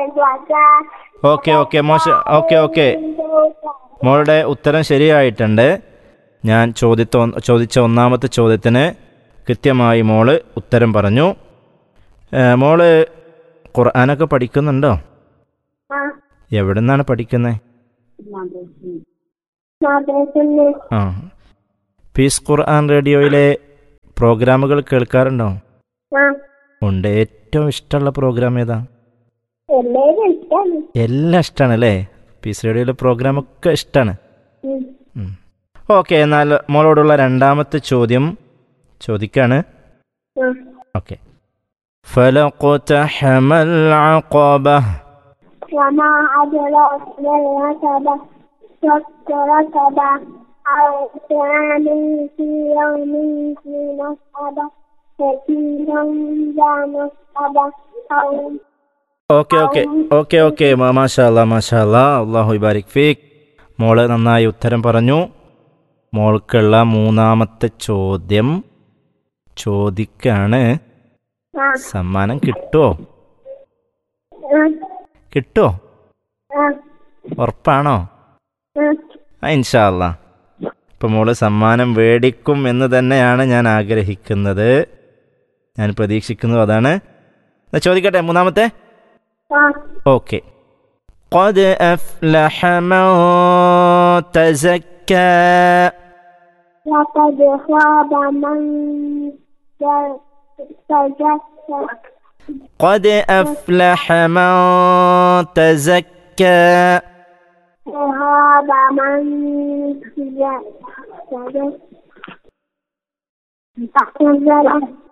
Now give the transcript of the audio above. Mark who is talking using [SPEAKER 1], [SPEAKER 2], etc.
[SPEAKER 1] Okay okay മോശ okay okay മോളുടെ ഉത്തരം ശരിയായിട്ടുണ്ട് ഞാൻ ചോദിത്ത ഒന്ന്- ചോദിച്ച ഒന്നാമത്തെ ചോദ്യത്തിന് കൃത്യമായി മോള് ഉത്തരം പറഞ്ഞു ഏ, മോള് ഖുർആനൊക്കെ പഠിക്കുന്നുണ്ടോ എവിടെ നിന്നാണ് പഠിക്കുന്നത്
[SPEAKER 2] മദ്രസന്ന്
[SPEAKER 1] ആ പീസ് ഖുർആൻ റേഡിയോയിലെ പ്രോഗ്രാമുകൾ കേൾക്കാറുണ്ടോ
[SPEAKER 2] ആ
[SPEAKER 1] ഉണ്ട് ഏറ്റവും ഇഷ്ടമുള്ള പ്രോഗ്രാം ഏതാ
[SPEAKER 2] എല്ലാവരും ഇഷ്ടമാണ്
[SPEAKER 1] എല്ലാം ഇഷ്ടമാണ് അല്ലേ പീസ് റേഡിയോയിലെ പ്രോഗ്രാമൊക്കെ ഇഷ്ടമാണ്
[SPEAKER 2] ഉം.
[SPEAKER 1] ഓക്കെ എന്നാൽ മോളോടുള്ള രണ്ടാമത്തെ ചോദ്യം ചോദിക്കാണ്
[SPEAKER 2] ആ.
[SPEAKER 1] Okay فلقتحم العقبة
[SPEAKER 2] وما أدراك ما العقبة فك رقبة أو إطعام في يوم ذي مسغبة يتيما ذا مسغبة أو
[SPEAKER 1] okay okay okay okay മാഷാല്ല മാഷാല്ല അള്ളാഹു ബാരിക് ഫീഖ് മോള് നന്നായി ഉത്തരം പറഞ്ഞു മോൾക്കുള്ള മൂന്നാമത്തെ ചോദ്യം ചോദിക്കാണ്
[SPEAKER 2] ആ
[SPEAKER 1] സമ്മാനം കിട്ടുമോ
[SPEAKER 2] ആ
[SPEAKER 1] കിട്ടുമോ
[SPEAKER 2] ആ
[SPEAKER 1] ഉറപ്പാണോ
[SPEAKER 2] ആ
[SPEAKER 1] ആ ഇൻഷാല്ല ഇപ്പം മോള് സമ്മാനം മേടിക്കും എന്ന് തന്നെയാണ് ഞാൻ ആഗ്രഹിക്കുന്നത് ഞാൻ പ്രതീക്ഷിക്കുന്നത് അതാണ് എന്നാ ചോദിക്കട്ടെ മൂന്നാമത്തെ
[SPEAKER 2] ആ
[SPEAKER 1] ഓക്കെ قد أفلح من تزكى
[SPEAKER 2] لقد خاب من تزكى
[SPEAKER 1] قد أفلح من تزكى
[SPEAKER 2] خاب من تزكى